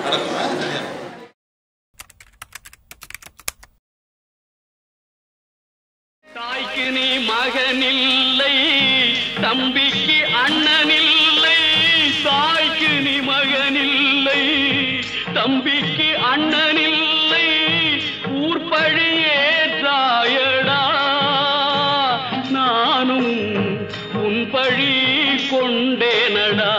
தாய்க்கு நீ மகனில்லை தம்பிக்கு அண்ணனில்லை தாய்க்கு நீ மகனில்லை தம்பிக்கு அண்ணனில்லை ஊர்பழி ஏற்றாயடா நானும் உன் பழி கொண்டேனடா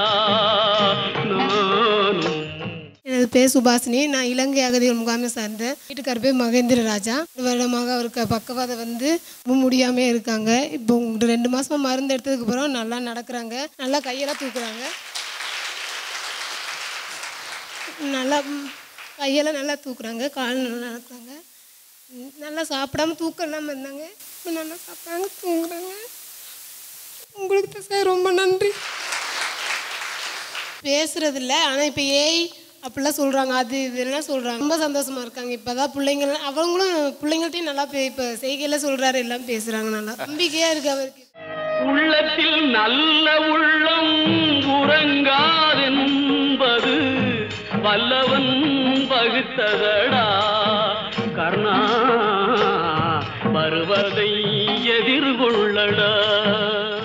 நானும் எனது பேர் சுபாஷினி நான் இலங்கை அகதிகள் முகாமை சார்ந்த வீட்டுக்கார பேர் மகேந்திர ராஜா ஒரு வருடமாக அவருக்கு பக்கவாதம் வந்து ரொம்ப முடியாமே இருக்காங்க இப்போ உங்களுக்கு ரெண்டு மாசமா மருந்து எடுத்ததுக்கு அப்புறம் நல்லா நடக்கிறாங்க நல்லா கையெல்லாம் தூக்குறாங்க நல்லா ம், கையெல்லாம் நல்லா தூக்குறாங்க கால் நல்லா நடக்கிறாங்க ம், நல்லா சாப்பிடாம தூக்கம் இல்லாமல் இருந்தாங்க இப்போ நல்லா சாப்பிட்றாங்க தூங்குறாங்க உங்களுக்கு தான் சார் ரொம்ப நன்றி பேசுறது இல்ல ஆனால் இப்போ ஏய் அப்படிலாம் சொல்கிறாங்க அது இதெல்லாம் சொல்கிறாங்க ரொம்ப சந்தோஷமா இருக்காங்க இப்போ தான் பிள்ளைங்க அவங்களும் பிள்ளைங்கள்ட்டையும் நல்லா பே இப்போ செய்கையில் சொல்கிறாரு எல்லாம் பேசுகிறாங்க நல்லா நம்பிக்கையாக இருக்கு அவருக்கு உள்ளத்தில் நல்ல உள்ளம் உறங்காதென்பது வல்லவன் பகுத்ததடா கர்ணா வருவதை எதிர்கொள்ளடா